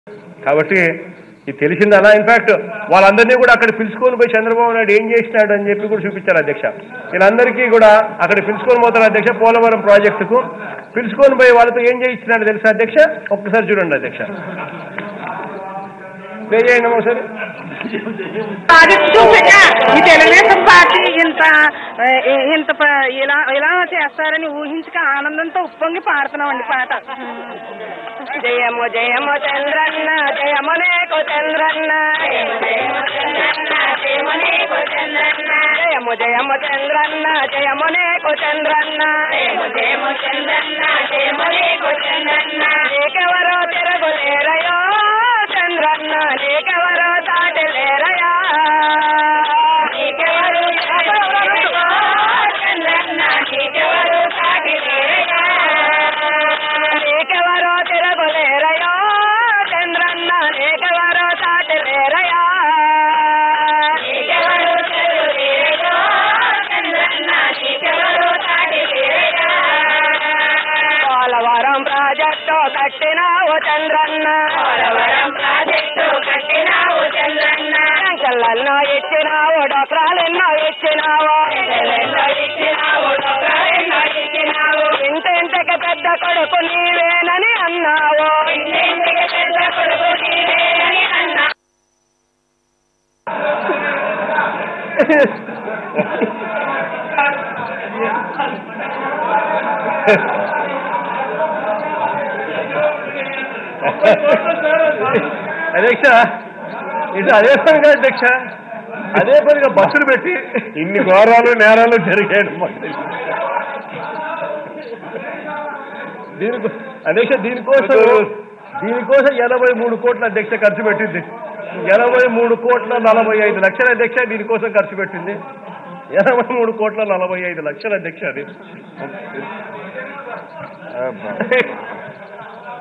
కాబట్టి ఇది తెలిసిందనా ఇన్ఫాక్ట్ వాళ్ళందరినీ కూడా అక్కడ పిలుచుకొని పోయి చంద్రబాబు నాయుడు ఏం చేసినాడు అని చెప్పి కూడా చూపించారు అధ్యక్ష వీళ్ళందరికీ కూడా అక్కడ పిలుచుకొని పోతారు అధ్యక్ష పోలవరం ప్రాజెక్టుకు పిలుచుకొని పోయి వాళ్ళతో ఏం చేయించినాడు తెలుసా అధ్యక్ష ఒక్కసారి చూడండి అధ్యక్ష ప్లే చేయండి ఒకసారి ప్రాజెక్ట్ చూసాక ఈ తెలుగుదేశం పార్టీ ఇంత ఆ, ఇంత ప- ఇలా ఇలా చేస్తారని ఊహించక ఆనందంతో ఉప్పొంగి పాడుతున్నామండి పాట జయము జయము చంద్రన్న జయము నేకు చంద్రన్న జయము జయము చంద్రన్న జయము నేకు చంద్రన్న నీకెవరో తిరగులేరయో చంద్రన్న నీకెవరో దాటలేరయా నీకెవరు నీకెవరో తిరగులేరయో చంద్రన్న నీకెవరో దాటలేరయా పోలవరం ప్రాజెక్టు కట్టినావు చంద్రన్న పోలవరం ప్రాజెక్టు కట్టినావు చంద్రన్న సంఖ్యలెన్నో ఇచ్చినావు డోక్రాలెన్నో ఇచ్చినావు ఇంటింటికి పెద్ద కొడుకు నీవేనని అన్నావు ఇంటింటికి పెద్ద కొడుకు నీవేనని అన్నా అధ్యక్ష ఇది అదే పనిగా అధ్యక్ష అదే పనిగా బస్సులు పెట్టి ఇన్ని ఘోరాలు నేరాలు జరిగాడు మాకు తెలియదు. దీనికి అధ్యక్ష దీనికోసం దీనికోసం ఎనభై మూడు కోట్ల అధ్యక్ష ఖర్చు పెట్టింది ఎనభై మూడు కోట్ల నలభై ఐదు లక్షల అధ్యక్ష దీనికోసం ఖర్చు పెట్టింది ఎనభై మూడు కోట్ల నలభై ఐదు లక్షల అధ్యక్ష అది